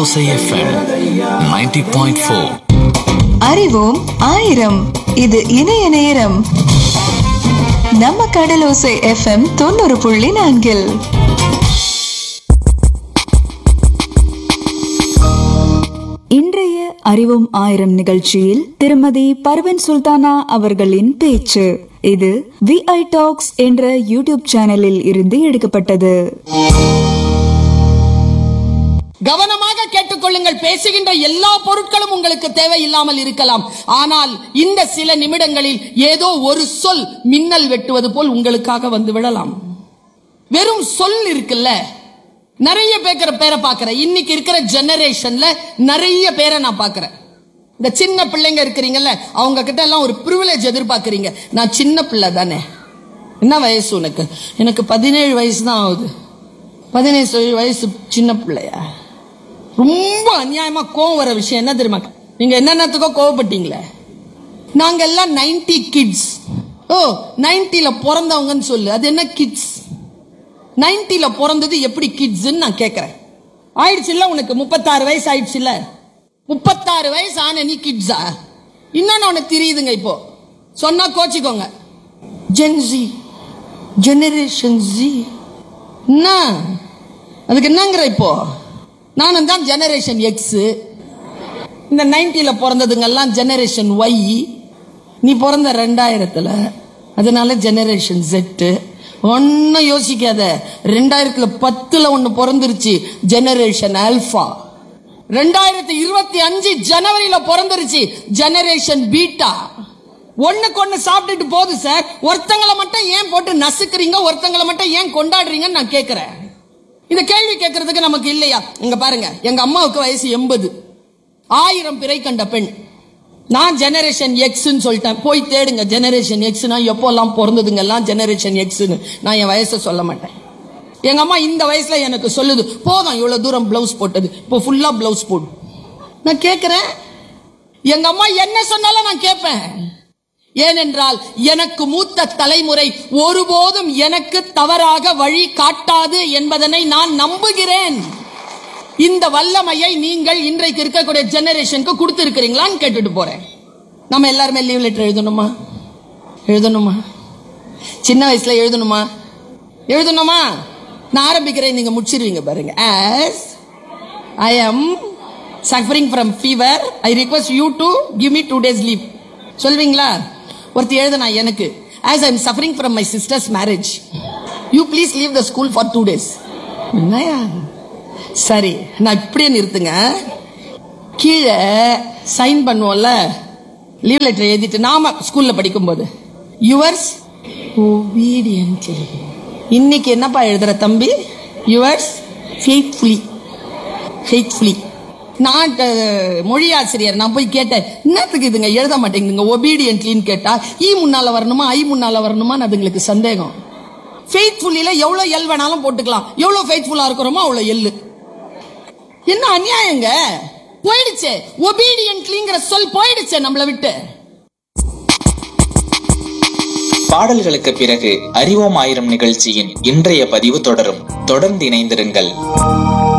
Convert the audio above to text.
ஓசை எஃப்எம் 90.4 அறிவோம் ஆயிரம் இது இணைய நேரம் நம்ம கடலோசை எஃப்எம் தொண்ணூறு புள்ளி நான்கில் இன்றைய அறிவும் ஆயிரம் நிகழ்ச்சியில் திருமதி பர்வன் சுல்தானா அவர்களின் பேச்சு இது விஐ டாக்ஸ் என்ற யூடியூப் சேனலில் இருந்து எடுக்கப்பட்டது கவனமாக கேட்டுக்கொள்ளுங்கள் பேசுகின்ற எல்லா பொருட்களும் உங்களுக்கு தேவையில்லாமல் இருக்கலாம் ஆனால் இந்த சில நிமிடங்களில் ஏதோ ஒரு சொல் மின்னல் வெட்டுவது போல் உங்களுக்காக வந்து விடலாம் வெறும் சொல் இருக்குல்ல நிறைய பேக்கிற பேரை பார்க்கிறேன் இன்னைக்கு இருக்கிற ஜெனரேஷன்ல நிறைய பேரை நான் பார்க்கிறேன் இந்த சின்ன பிள்ளைங்க இருக்கிறீங்கல்ல அவங்க கிட்ட எல்லாம் ஒரு ப்ரிவிலேஜ் எதிர்பார்க்கறீங்க நான் சின்ன பிள்ளை தானே என்ன வயசு உனக்கு எனக்கு பதினேழு வயசு தான் ஆகுது பதினேழு வயசு சின்ன பிள்ளையா ரொம்ப அநியாயமா கோவம் வர விஷயம் என்ன தெரியுமா நீங்க என்னென்னத்துக்கோ கோவப்பட்டீங்களே நாங்க எல்லாம் நைன்டி கிட்ஸ் ஓ நைன்டில பிறந்தவங்கன்னு சொல்லு அது என்ன கிட்ஸ் நைன்டில பிறந்தது எப்படி கிட்ஸ்ன்னு நான் கேட்கறேன் ஆயிடுச்சுல்ல உனக்கு முப்பத்தாறு வயசு ஆயிடுச்சுல்ல முப்பத்தாறு வயசு ஆன நீ கிட்ஸா இன்னொன்னு உனக்கு தெரியுதுங்க இப்போ சொன்னா கோச்சிக்கோங்க ஜென்சி ஜெனரேஷன் ஜி என்ன அதுக்கு என்னங்கிற இப்போ நானும் தான் ஜெனரேஷன் எக்ஸ் இந்த நைன்டில பிறந்ததுங்கெல்லாம் ஜெனரேஷன் ஒய் நீ பிறந்த ரெண்டாயிரத்துல அதனால ஜெனரேஷன் செட்டு ஒன்னும் யோசிக்காத ரெண்டாயிரத்துல பத்துல ஒன்னு பிறந்துருச்சு ஜெனரேஷன் ஆல்பா ரெண்டாயிரத்தி இருபத்தி அஞ்சு ஜனவரியில பிறந்துருச்சு ஜெனரேஷன் பீட்டா ஒண்ணுக்கு ஒண்ணு சாப்பிட்டுட்டு போகுது சார் ஒருத்தங்களை மட்டும் ஏன் போட்டு நசுக்குறீங்க ஒருத்தங்களை மட்டும் ஏன் கொண்டாடுறீங்கன்னு நான் கேட்கிறேன் இந்த கேள்வி கேட்கறதுக்கு நமக்கு இல்லையா இங்க பாருங்க எங்க அம்மாவுக்கு வயசு எண்பது ஆயிரம் பிறை கண்ட பெண் நான் ஜெனரேஷன் எக்ஸ்ன்னு சொல்லிட்டேன் போய் தேடுங்க ஜெனரேஷன் எக்ஸ்னா எப்போல்லாம் பிறந்ததுங்க எல்லாம் ஜெனரேஷன் எக்ஸ்னு நான் என் வயசை சொல்ல மாட்டேன் எங்க அம்மா இந்த வயசுல எனக்கு சொல்லுது போதும் இவ்வளவு தூரம் பிளவுஸ் போட்டது இப்போ ஃபுல்லா பிளவுஸ் போடு நான் கேட்கிறேன் எங்க அம்மா என்ன சொன்னாலும் நான் கேட்பேன் ஏனென்றால் எனக்கு மூத்த தலைமுறை ஒருபோதும் எனக்கு தவறாக வழி காட்டாது என்பதனை நான் நம்புகிறேன் இந்த வல்லமையை நீங்கள் இன்றைக்கு இருக்கக்கூடிய ஜெனரேஷனுக்கு கொடுத்துருக்கிறீங்களான்னு கேட்டுட்டு போறேன் நம்ம எல்லாருமே லீவ் லெட்டர் எழுதணுமா எழுதணுமா சின்ன வயசுல எழுதணுமா எழுதணுமா நான் ஆரம்பிக்கிறேன் நீங்க முடிச்சிருவீங்க பாருங்க as I am suffering from fever I request you to give me two days leave சொல்வீங்களா ஒருத்தி எழுதுனா எனக்கு as I am suffering from my sister's marriage you please leave the school for two days என்னையா சரி நான் இப்படியே நிறுத்துங்க கீழே sign பண்ணுவோம்ல லீவ் லெட்டர் எழுதிட்டு நாம ஸ்கூல்ல படிக்கும்போது யுவர்ஸ் obediently இன்னைக்கு என்னப்பா எழுதுற தம்பி யுவர்ஸ் ஃபெய்த்ஃபுல்லி ஃபெய்த்ஃபுல்லி நான் அஹ், மொழி ஆசிரியர் நான் போய் கேட்டேன் என்னத்துக்கு இதுங்க எழுத மாட்டேங்குதுங்க ஒபீடியன்ட்லின்னு கேட்டா ஈ முன்னால வரணுமா ஐ முன்னால வருணுமான்னு அதுங்களுக்கு சந்தேகம் ஃபெய்த்ஃபுல்லில எவ்வளவு எல் வேணாலும் போட்டுக்கலாம் எவ்வளவு ஃபெய்த்ஃபுல்லா இருக்கிறோமோ அவ்வளவு எள்ளு என்ன அநியாயங்க போயிடுச்சு ஒபீடியன்ட்லிங்கிற சொல் போயிடுச்சு நம்மளை விட்டு பாடல்களுக்கு பிறகு அறிவோம் ஆயிரம் நிகழ்ச்சியின் இன்றைய பதிவு தொடரும் தொடர்ந்து இணைந்திருங்கள்